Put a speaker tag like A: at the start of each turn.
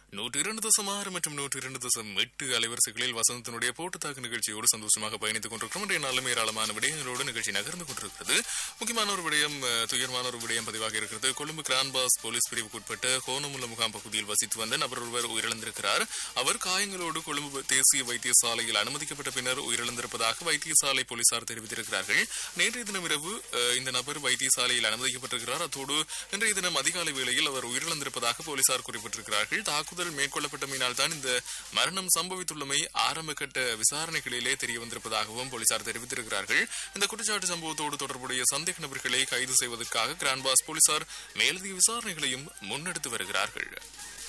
A: நூற்றி இரண்டு தசம் ஆறு மற்றும் நூற்றி இரண்டு தசம் எட்டு அலைவரிசைகளில் வசந்தத்தினுடைய போட்டுத்தாக்கு நிகழ்ச்சியோடு சந்தோஷமாக பயணித்துக் கொண்டிருக்கிறோம் இன்றைய நாளும் ஏராளமான விடயங்களோடு நிகழ்ச்சி நகர்ந்து கொண்டிருக்கிறது முக்கியமான ஒரு விடயம் அஹ், துயரமான ஒரு விடயம் பதிவாக இருக்கிறது கொழும்பு கிரான்பாஸ் போலீஸ் பிரிவுக்குட்பட்ட கோணமுல்ல முகாம் பகுதியில் வசித்து வந்த நபர் ஒருவர் உயிரிழந்திருக்கிறார் அவர் காயங்களோடு கொழும்பு தேசிய வைத்தியசாலையில் அனுமதிக்கப்பட்ட பின்னர் உயிரிழந்திருப்பதாக வைத்தியசாலை போலீசார் தெரிவித்திருக்கிறார்கள் நேற்றைய தினம் இரவு அஹ், இந்த நபர் வைத்தியசாலையில் அனுமதிக்கப்பட்டிருக்கிறார் அத்தோடு இன்றைய தினம் அதிகாலை வேளையில் அவர் உயிரிழந்திருப்பதாக போலீசார் குறிப்பிட்டிருக்கிறார்கள் தாக்குதல் மேற்கொள்ளப்பட்டமையினால் தான் இந்த மரணம் சம்பவித்துள்ளமை ஆரம்ப கட்ட விசாரணைகளிலே தெரிய வந்திருப்பதாகவும் போலீசார் தெரிவித்திருக்கிறார்கள் இந்த குற்றச்சாட்டு சம்பவத்தோடு தொடர்புடைய சந்தேக நபர்களை கைது செய்வதற்காக கிரான்பாஸ் போலீசார் மேலதிக விசாரணைகளையும் முன்னெடுத்து வருகிறார்கள்